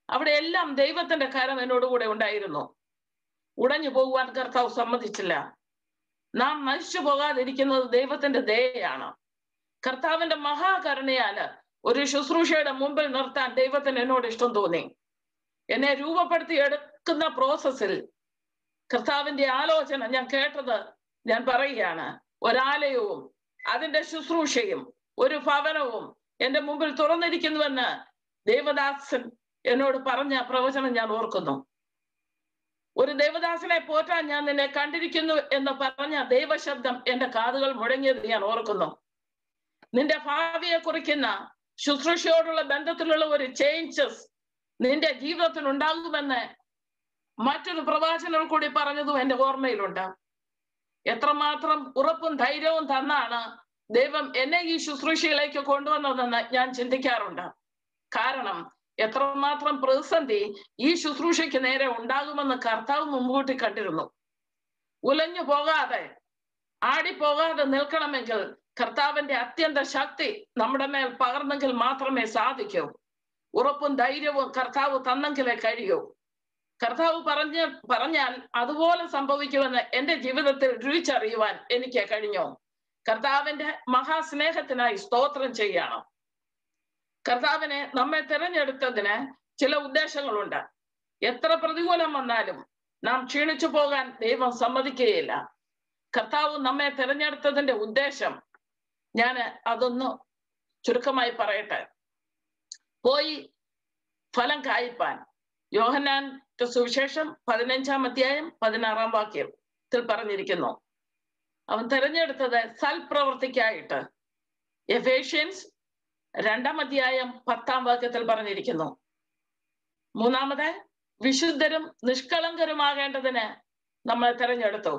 അവിടെ എല്ലാം ദൈവത്തിന്റെ കരം എന്നോട് കൂടെ ഉണ്ടായിരുന്നു ഉടഞ്ഞു പോകുവാൻ കർത്താവ് സമ്മതിച്ചില്ല നാം നശിച്ചു പോകാതിരിക്കുന്നത് ദൈവത്തിന്റെ ദയയാണ് കർത്താവിന്റെ മഹാകരുണയാല് ഒരു ശുശ്രൂഷയുടെ മുമ്പിൽ നിർത്താൻ ദൈവത്തിന് എന്നോട് ഇഷ്ടം തോന്നി എന്നെ രൂപപ്പെടുത്തി എടുക്കുന്ന പ്രോസസ്സിൽ കർത്താവിന്റെ ആലോചന ഞാൻ കേട്ടത് ഞാൻ പറയുകയാണ് ഒരാലയവും അതിന്റെ ശുശ്രൂഷയും ഒരു ഭവനവും എന്റെ മുമ്പിൽ തുറന്നിരിക്കുന്നുവെന്ന് ദേവദാസൻ എന്നോട് പറഞ്ഞ പ്രവചനം ഞാൻ ഓർക്കുന്നു ഒരു ദേവദാസനെ പോറ്റാൻ ഞാൻ നിന്നെ കണ്ടിരിക്കുന്നു എന്ന് പറഞ്ഞ ദൈവശബ്ദം എന്റെ കാതുകൾ മുഴങ്ങിയത് ഞാൻ ഓർക്കുന്നു നിന്റെ ഭാവിയെ കുറിക്കുന്ന ശുശ്രൂഷയോടുള്ള ബന്ധത്തിലുള്ള ഒരു ചേഞ്ചസ് നിന്റെ ജീവിതത്തിൽ ഉണ്ടാകുമെന്ന് മറ്റൊരു പ്രവാചകർ കൂടി പറഞ്ഞതും എന്റെ ഓർമ്മയിലുണ്ട് എത്രമാത്രം ഉറപ്പും ധൈര്യവും തന്നാണ് ദൈവം എന്നെ ഈ ശുശ്രൂഷയിലേക്ക് കൊണ്ടുവന്നതെന്ന് ഞാൻ ചിന്തിക്കാറുണ്ട് കാരണം എത്രമാത്രം പ്രതിസന്ധി ഈ ശുശ്രൂഷയ്ക്ക് നേരെ ഉണ്ടാകുമെന്ന് കർത്താവ് മുൻകൂട്ടി കണ്ടിരുന്നു ഉലഞ്ഞു പോകാതെ ആടിപ്പോകാതെ നിൽക്കണമെങ്കിൽ കർത്താവിന്റെ അത്യന്ത ശക്തി നമ്മുടെ മേൽ പകർന്നെങ്കിൽ മാത്രമേ സാധിക്കൂ ഉറപ്പും ധൈര്യവും കർത്താവ് തന്നെങ്കിലേ കഴിയൂ കർത്താവ് പറഞ്ഞ പറഞ്ഞാൽ അതുപോലെ സംഭവിക്കുമെന്ന് എന്റെ ജീവിതത്തിൽ രുചിച്ചറിയുവാൻ എനിക്ക് കഴിഞ്ഞു കർത്താവിന്റെ മഹാസ്നേഹത്തിനായി സ്തോത്രം ചെയ്യണം കർത്താവിനെ നമ്മെ തിരഞ്ഞെടുത്തതിന് ചില ഉദ്ദേശങ്ങളുണ്ട് എത്ര പ്രതികൂലം വന്നാലും നാം ക്ഷീണിച്ചു പോകാൻ ദൈവം സമ്മതിക്കുകയില്ല കർത്താവ് നമ്മെ തിരഞ്ഞെടുത്തതിന്റെ ഉദ്ദേശം ഞാൻ അതൊന്ന് ചുരുക്കമായി പറയട്ടെ പോയി ഫലം കായ്പാൻ യോഹന്നാൻ സുവിശേഷം പതിനഞ്ചാം അധ്യായം പതിനാറാം വാക്യത്തിൽ പറഞ്ഞിരിക്കുന്നു അവൻ തിരഞ്ഞെടുത്തത് സൽപ്രവർത്തിക്കായിട്ട് എഫേഷ്യൻസ് രണ്ടാം അധ്യായം പത്താം വാക്യത്തിൽ പറഞ്ഞിരിക്കുന്നു മൂന്നാമത് വിശുദ്ധരും നിഷ്കളങ്കരുമാകേണ്ടതിന് നമ്മൾ തിരഞ്ഞെടുത്തു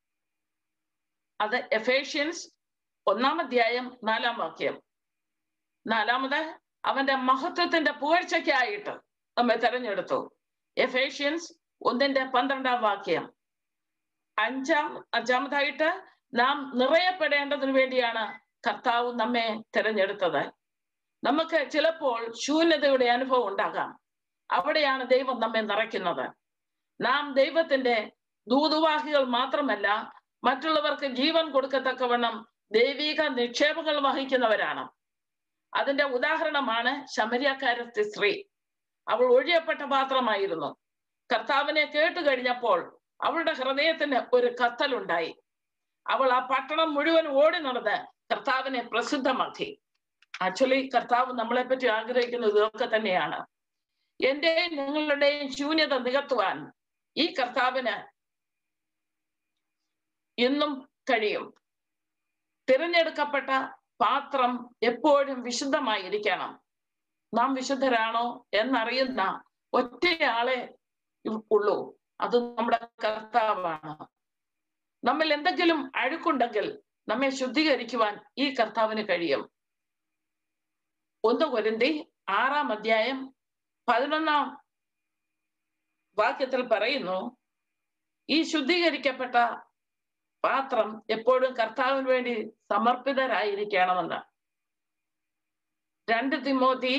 അത് എഫേഷ്യൻസ് ഒന്നാം അധ്യായം നാലാം വാക്യം നാലാമത് അവന്റെ മഹത്വത്തിന്റെ പുകഴ്ചയ്ക്കായിട്ട് നമ്മെ തെരഞ്ഞെടുത്തു എഫേഷ്യൻസ് ഒന്നിന്റെ പന്ത്രണ്ടാം വാക്യം അഞ്ചാം അഞ്ചാമതായിട്ട് നാം നിറയപ്പെടേണ്ടതിന് വേണ്ടിയാണ് കർത്താവ് നമ്മെ തിരഞ്ഞെടുത്തത് നമുക്ക് ചിലപ്പോൾ ശൂന്യതയുടെ അനുഭവം ഉണ്ടാകാം അവിടെയാണ് ദൈവം നമ്മെ നിറയ്ക്കുന്നത് നാം ദൈവത്തിന്റെ ദൂതുവാഹികൾ മാത്രമല്ല മറ്റുള്ളവർക്ക് ജീവൻ കൊടുക്കത്തക്കവണ്ണം ദൈവിക നിക്ഷേപങ്ങൾ വഹിക്കുന്നവരാണ് അതിന്റെ ഉദാഹരണമാണ് ശമരിയക്കാരത്തെ സ്ത്രീ അവൾ ഒഴിയപ്പെട്ട പാത്രമായിരുന്നു കർത്താവിനെ കേട്ടു കഴിഞ്ഞപ്പോൾ അവളുടെ ഹൃദയത്തിന് ഒരു കത്തലുണ്ടായി അവൾ ആ പട്ടണം മുഴുവൻ ഓടി നടന്ന് കർത്താവിനെ പ്രസിദ്ധമാക്കി ആക്ച്വലി കർത്താവ് നമ്മളെ പറ്റി ആഗ്രഹിക്കുന്നത് ഇതൊക്കെ തന്നെയാണ് എന്റെയും നിങ്ങളുടെയും ശൂന്യത നികത്തുവാൻ ഈ കർത്താവിന് ഇന്നും കഴിയും തിരഞ്ഞെടുക്കപ്പെട്ട പാത്രം എപ്പോഴും വിശുദ്ധമായിരിക്കണം നാം വിശുദ്ധരാണോ എന്നറിയുന്ന ഒറ്റയാളെ ഉള്ളൂ അത് നമ്മുടെ കർത്താവാണ് നമ്മിൽ എന്തെങ്കിലും അഴുക്കുണ്ടെങ്കിൽ നമ്മെ ശുദ്ധീകരിക്കുവാൻ ഈ കർത്താവിന് കഴിയും ഒന്ന് കൊരിന്തി ആറാം അധ്യായം പതിനൊന്നാം വാക്യത്തിൽ പറയുന്നു ഈ ശുദ്ധീകരിക്കപ്പെട്ട പാത്രം എപ്പോഴും കർത്താവിന് വേണ്ടി സമർപ്പിതരായിരിക്കണമെന്ന് രണ്ട് തിമോതി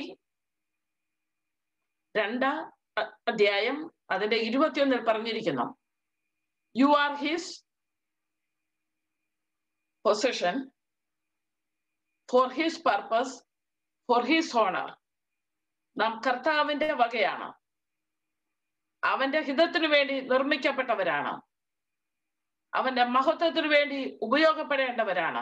രണ്ടാം അധ്യായം അതിന്റെ ഇരുപത്തിയൊന്നിൽ പറഞ്ഞിരിക്കുന്നു you are his position for his purpose for his honour നാം കർത്താവിന്റെ വകയാണ് അവന്റെ ഹിതത്തിനു വേണ്ടി നിർമ്മിക്കപ്പെട്ടവരാണ് അവന്റെ മഹത്വത്തിനു വേണ്ടി ഉപയോഗപ്പെടേണ്ടവരാണ്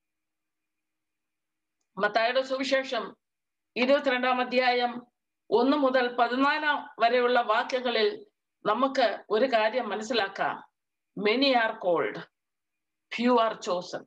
മത്തായുടെ സുവിശേഷം ഇരുപത്തിരണ്ടാം അധ്യായം ഒന്ന് മുതൽ പതിനാലാം വരെയുള്ള വാക്യങ്ങളിൽ നമുക്ക് ഒരു കാര്യം മനസ്സിലാക്കാം many are called few are chosen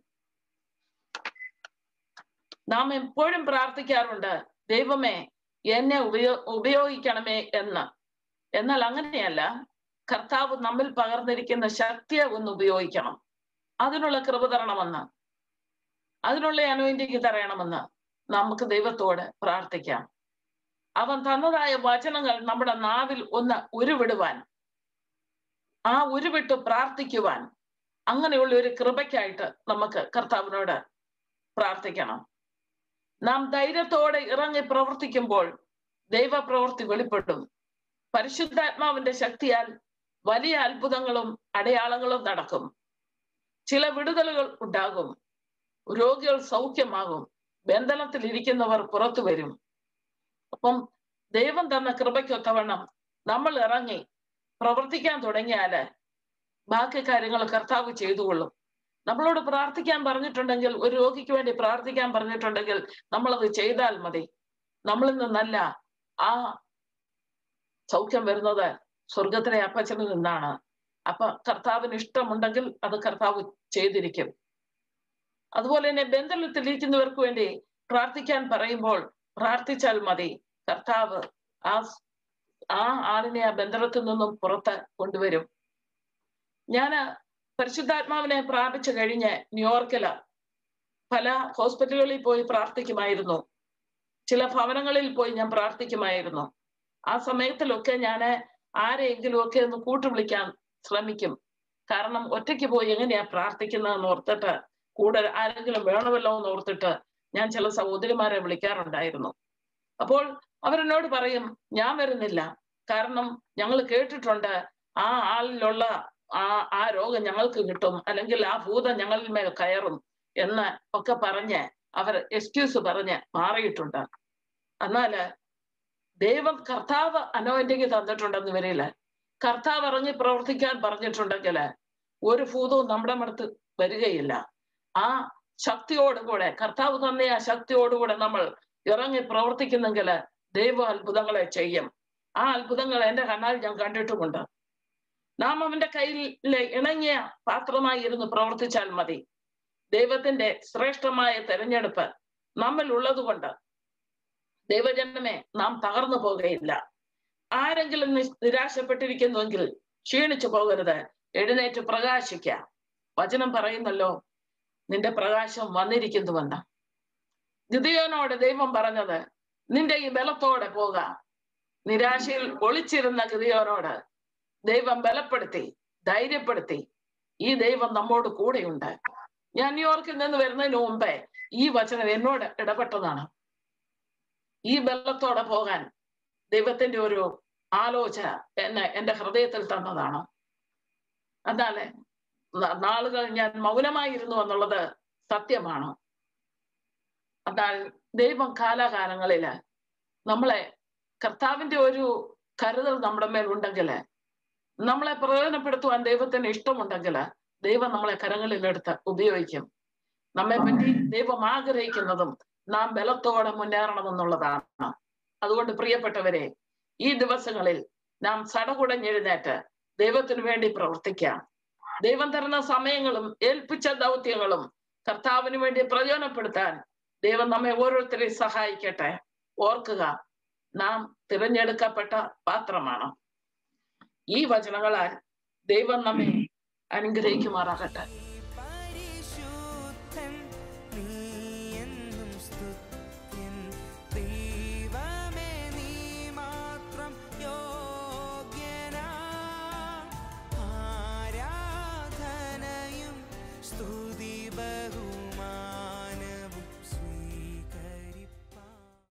നാം എപ്പോഴും പ്രാർത്ഥിക്കാറുണ്ട് ദൈവമേ എന്നെ ഉപയോ ഉപയോഗിക്കണമേ എന്ന് എന്നാൽ അങ്ങനെയല്ല കർത്താവ് നമ്മിൽ പകർന്നിരിക്കുന്ന ശക്തിയെ ഒന്ന് ഉപയോഗിക്കണം അതിനുള്ള കൃപ തരണമെന്ന് അതിനുള്ള അനുവദിക്ക് തരയണമെന്ന് നമുക്ക് ദൈവത്തോട് പ്രാർത്ഥിക്കാം അവൻ തന്നതായ വചനങ്ങൾ നമ്മുടെ നാവിൽ ഒന്ന് ഉരുവിടുവാൻ ആ ഉരുവിട്ട് പ്രാർത്ഥിക്കുവാൻ അങ്ങനെയുള്ള ഒരു കൃപയ്ക്കായിട്ട് നമുക്ക് കർത്താവിനോട് പ്രാർത്ഥിക്കണം നാം ധൈര്യത്തോടെ ഇറങ്ങി പ്രവർത്തിക്കുമ്പോൾ ദൈവപ്രവൃത്തി വെളിപ്പെടും പരിശുദ്ധാത്മാവിന്റെ ശക്തിയാൽ വലിയ അത്ഭുതങ്ങളും അടയാളങ്ങളും നടക്കും ചില വിടുതലുകൾ ഉണ്ടാകും രോഗികൾ സൗഖ്യമാകും ബന്ധനത്തിൽ ഇരിക്കുന്നവർ പുറത്തു വരും അപ്പം ദൈവം തന്ന കൃപയ്ക്കൊത്തവണ്ണം നമ്മൾ ഇറങ്ങി പ്രവർത്തിക്കാൻ തുടങ്ങിയാല് ബാക്കി കാര്യങ്ങൾ കർത്താവ് ചെയ്തുകൊള്ളും നമ്മളോട് പ്രാർത്ഥിക്കാൻ പറഞ്ഞിട്ടുണ്ടെങ്കിൽ ഒരു രോഗിക്ക് വേണ്ടി പ്രാർത്ഥിക്കാൻ പറഞ്ഞിട്ടുണ്ടെങ്കിൽ നമ്മളത് ചെയ്താൽ മതി നമ്മളിൽ നിന്നല്ല ആ സൗഖ്യം വരുന്നത് സ്വർഗത്തിലെ അപ്പച്ചനിൽ നിന്നാണ് അപ്പൊ കർത്താവിന് ഇഷ്ടമുണ്ടെങ്കിൽ അത് കർത്താവ് ചെയ്തിരിക്കും അതുപോലെ തന്നെ ബന്ധനത്തിലിരിക്കുന്നവർക്ക് വേണ്ടി പ്രാർത്ഥിക്കാൻ പറയുമ്പോൾ പ്രാർത്ഥിച്ചാൽ മതി കർത്താവ് ആ ആ ആളിനെ ആ ബന്ധനത്തിൽ നിന്നും പുറത്ത് കൊണ്ടുവരും ഞാന് പരിശുദ്ധാത്മാവിനെ പ്രാപിച്ചു കഴിഞ്ഞ് ന്യൂയോർക്കില് പല ഹോസ്പിറ്റലുകളിൽ പോയി പ്രാർത്ഥിക്കുമായിരുന്നു ചില ഭവനങ്ങളിൽ പോയി ഞാൻ പ്രാർത്ഥിക്കുമായിരുന്നു ആ സമയത്തിലൊക്കെ ഞാൻ ആരെയെങ്കിലും ഒക്കെ ഒന്ന് കൂട്ടുവിളിക്കാൻ ശ്രമിക്കും കാരണം ഒറ്റയ്ക്ക് പോയി എങ്ങനെയാ പ്രാർത്ഥിക്കുന്നതെന്ന് ഓർത്തിട്ട് കൂടെ ആരെങ്കിലും വേണമല്ലോ എന്ന് ഓർത്തിട്ട് ഞാൻ ചില സഹോദരിമാരെ വിളിക്കാറുണ്ടായിരുന്നു അപ്പോൾ അവരെന്നോട് പറയും ഞാൻ വരുന്നില്ല കാരണം ഞങ്ങൾ കേട്ടിട്ടുണ്ട് ആ ആളിലുള്ള ആ ആ രോഗം ഞങ്ങൾക്ക് കിട്ടും അല്ലെങ്കിൽ ആ ഭൂതം ഞങ്ങളിൽ മേൽ കയറും എന്ന് ഒക്കെ പറഞ്ഞ് അവർ എക്സ്ക്യൂസ് പറഞ്ഞ് മാറിയിട്ടുണ്ട് എന്നാല് ദൈവം കർത്താവ് അനോയിന്റിങ് തന്നിട്ടുണ്ടെന്ന് വരില്ല കർത്താവ് ഇറങ്ങി പ്രവർത്തിക്കാൻ പറഞ്ഞിട്ടുണ്ടെങ്കിൽ ഒരു ഭൂതവും നമ്മുടെ അടുത്ത് വരികയില്ല ആ ശക്തിയോടുകൂടെ കർത്താവ് തന്നെ ആ ശക്തിയോടുകൂടെ നമ്മൾ ഇറങ്ങി പ്രവർത്തിക്കുന്നെങ്കിൽ ദൈവം അത്ഭുതങ്ങളെ ചെയ്യും ആ അത്ഭുതങ്ങൾ എന്റെ കണ്ണാൽ ഞാൻ കണ്ടിട്ടുമുണ്ട് നാം അവന്റെ കയ്യിലെ ഇണങ്ങിയ പാത്രമായി ഇരുന്ന് പ്രവർത്തിച്ചാൽ മതി ദൈവത്തിന്റെ ശ്രേഷ്ഠമായ തെരഞ്ഞെടുപ്പ് നമ്മിൽ ഉള്ളതുകൊണ്ട് ദൈവജനമേ നാം തകർന്നു പോകുകയില്ല ആരെങ്കിലും നിരാശപ്പെട്ടിരിക്കുന്നുവെങ്കിൽ ക്ഷീണിച്ചു പോകരുത് എഴുന്നേറ്റ് പ്രകാശിക്ക വചനം പറയുന്നല്ലോ നിന്റെ പ്രകാശം വന്നിരിക്കുന്നുവെന്ന് ഗിദിയോനോട് ദൈവം പറഞ്ഞത് നിന്റെ ഈ ബലത്തോടെ പോക നിരാശയിൽ ഒളിച്ചിരുന്ന ഗിദിയോനോട് ദൈവം ബലപ്പെടുത്തി ധൈര്യപ്പെടുത്തി ഈ ദൈവം നമ്മോട് കൂടെയുണ്ട് ഞാൻ ന്യൂയോർക്കിൽ നിന്ന് വരുന്നതിന് മുമ്പേ ഈ വചനം എന്നോട് ഇടപെട്ടതാണ് ഈ ബലത്തോടെ പോകാൻ ദൈവത്തിന്റെ ഒരു ആലോചന എന്നെ എന്റെ ഹൃദയത്തിൽ തന്നതാണ് എന്നാല് നാളുകൾ ഞാൻ മൗനമായിരുന്നു എന്നുള്ളത് സത്യമാണ് എന്നാൽ ദൈവം കാലാകാലങ്ങളില് നമ്മളെ കർത്താവിന്റെ ഒരു കരുതൽ നമ്മുടെ മേൽ ഉണ്ടെങ്കിൽ നമ്മളെ പ്രയോജനപ്പെടുത്തുവാൻ ദൈവത്തിന് ഇഷ്ടമുണ്ടെങ്കിൽ ദൈവം നമ്മളെ കരങ്ങളിലെടുത്ത് ഉപയോഗിക്കും നമ്മെ പറ്റി ദൈവം ആഗ്രഹിക്കുന്നതും നാം ബലത്തോടെ മുന്നേറണമെന്നുള്ളതാണ് അതുകൊണ്ട് പ്രിയപ്പെട്ടവരെ ഈ ദിവസങ്ങളിൽ നാം സടകുടഞ്ഞെഴുന്നേറ്റ് ദൈവത്തിനു വേണ്ടി പ്രവർത്തിക്കാം ദൈവം തരുന്ന സമയങ്ങളും ഏൽപ്പിച്ച ദൗത്യങ്ങളും കർത്താവിന് വേണ്ടി പ്രയോജനപ്പെടുത്താൻ ദൈവം നമ്മെ ഓരോരുത്തരെയും സഹായിക്കട്ടെ ഓർക്കുക നാം തിരഞ്ഞെടുക്കപ്പെട്ട പാത്രമാണ് ഈ വചനങ്ങളാൽ ദൈവം നമ്മെ അനുഗ്രഹിക്കുമാറാകട്ടെ